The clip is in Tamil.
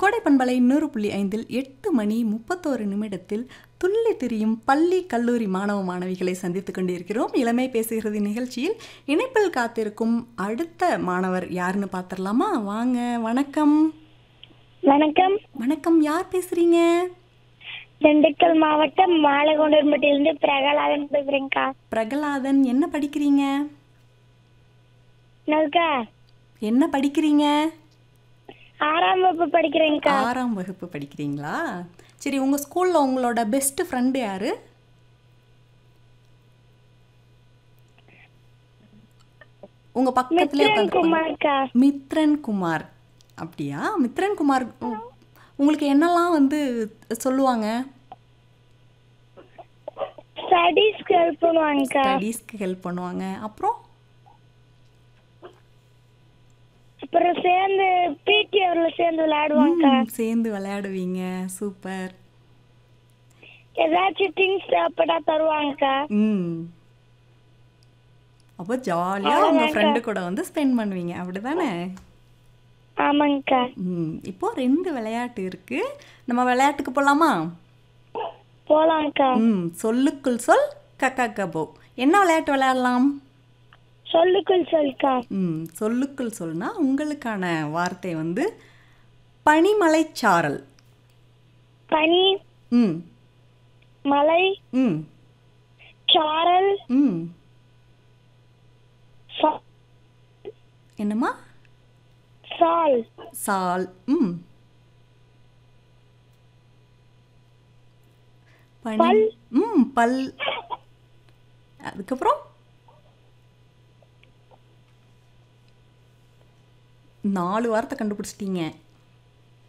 கோடை பண்பலை நூறு புள்ளி ஐந்தில் எட்டு மணி முப்பத்தோரு நிமிடத்தில் துள்ளி திரியும் பள்ளி கல்லூரி மாணவ மாணவிகளை சந்தித்துக் கொண்டிருக்கிறோம் இளமை பேசுகிறது நிகழ்ச்சியில் இணைப்பில் காத்திருக்கும் அடுத்த மாணவர் யாருன்னு பார்த்துடலாமா வாங்க வணக்கம் வணக்கம் வணக்கம் யார் பேசுறீங்க திண்டுக்கல் மாவட்டம் மாலகொண்டர்பட்டியிலிருந்து பிரகலாதன் பேசுறேங்க்கா பிரகலாதன் என்ன படிக்கிறீங்க என்னக்கா என்ன படிக்கிறீங்க ஆறாம் வகுப்பு படிக்கிறேங்க்கா ஆறாம் வகுப்பு படிக்கிறீங்களா சரி உங்கள் ஸ்கூலில் உங்களோட பெஸ்ட் ஃப்ரெண்டு யாரு உங்க பக்கத்துல மித்ரன் குமார்க்கா மித்ரன் குமார் அப்படியா மித்ரன் குமார் உ- உங்களுக்கு என்னெல்லாம் வந்து சொல்லுவாங்க ஸ்டடீஸ்க்கு ஹெல்ப் பண்ணுவாங்கக்கா ஸ்டடீஸ்க்கு ஹெல்ப் பண்ணுவாங்க அப்புறம் அப்புறம் சேர்ந்து பிடி அவர்ல சேர்ந்து விளையாடுவாங்கக்கா ம், சேர்ந்து விளையாடுவீங்க சூப்பர் ஏதாச்சும் திங்ஸ் தேவைப்பட்டா தருவாங்கக்கா ம் அப்போ ஜாலியாக உங்கள் ஃப்ரெண்டு கூட வந்து ஸ்பெண்ட் பண்ணுவீங்க அப்படிதானே ஆமாங்கக்கா ம் இப்போ ரெண்டு விளையாட்டு இருக்கு நம்ம விளையாட்டுக்கு போகலாமா போலாம்க்கா ம் சொல்லுக்குள் சொல் கக்கா கபோ என்ன விளையாட்டு விளையாடலாம் சொல்லுக்குள் சொல்லுக்கா ம் சொல்லுக்குள் சொல்னா உங்களுக்கான வார்த்தை வந்து பனிமலைச்சாரல் பனி ம் மலை ம் சாரல் ம் சா- என்னம்மா சால் சால் ம் பனி பல். ம் பல் அதுக்கப்புறம் நாலு வார்த்தை கண்டுபிடிச்சிட்டீங்க